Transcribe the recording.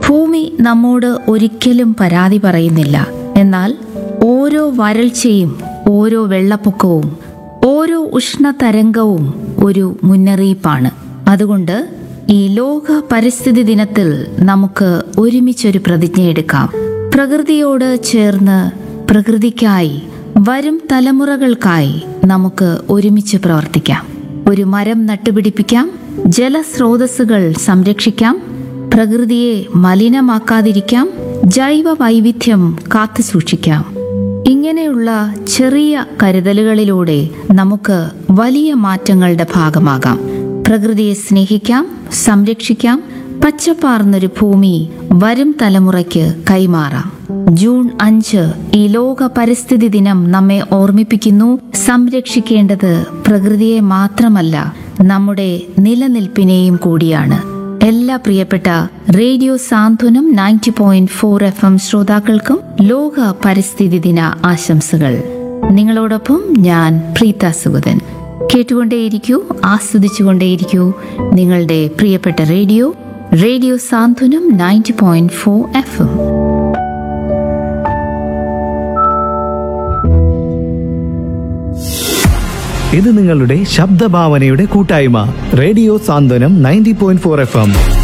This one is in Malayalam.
ഭൂമി നമ്മോട് ഒരിക്കലും പരാതി പറയുന്നില്ല എന്നാൽ ഓരോ വരൾച്ചയും ഓരോ വെള്ളപ്പൊക്കവും ഓരോ ഉഷ്ണതരംഗവും ഒരു മുന്നറിയിപ്പാണ് അതുകൊണ്ട് ഈ ലോക പരിസ്ഥിതി ദിനത്തിൽ നമുക്ക് ഒരുമിച്ചൊരു പ്രതിജ്ഞയെടുക്കാം പ്രകൃതിയോട് ചേർന്ന് പ്രകൃതിക്കായി വരും തലമുറകൾക്കായി നമുക്ക് ഒരുമിച്ച് പ്രവർത്തിക്കാം ഒരു മരം നട്ടുപിടിപ്പിക്കാം ജലസ്രോതസ്സുകൾ സംരക്ഷിക്കാം പ്രകൃതിയെ മലിനമാക്കാതിരിക്കാം ജൈവ വൈവിധ്യം കാത്തുസൂക്ഷിക്കാം ഇങ്ങനെയുള്ള ചെറിയ കരുതലുകളിലൂടെ നമുക്ക് വലിയ മാറ്റങ്ങളുടെ ഭാഗമാകാം പ്രകൃതിയെ സ്നേഹിക്കാം സംരക്ഷിക്കാം പച്ചപ്പാർന്നൊരു ഭൂമി വരും തലമുറയ്ക്ക് കൈമാറാം ജൂൺ അഞ്ച് ഈ ലോക പരിസ്ഥിതി ദിനം നമ്മെ ഓർമ്മിപ്പിക്കുന്നു സംരക്ഷിക്കേണ്ടത് പ്രകൃതിയെ മാത്രമല്ല നമ്മുടെ നിലനിൽപ്പിനെയും കൂടിയാണ് എല്ലാ പ്രിയപ്പെട്ട radio Santhwanam ninety point four F M ശ്രോതാക്കൾക്കും ലോക പരിസ്ഥിതി ദിന ആശംസകൾ നിങ്ങളോടൊപ്പം ഞാൻ പ്രീത സുഗതൻ കേട്ടുകൊണ്ടേയിരിക്കൂ ആസ്വദിച്ചുകൊണ്ടേയിരിക്കൂ നിങ്ങളുടെ പ്രിയപ്പെട്ട radio radio Santhwanam ninety point four F M ഇത് നിങ്ങളുടെ ശബ്ദഭാവനയുടെ കൂട്ടായ്മ radio Santhwanam ninety point four F M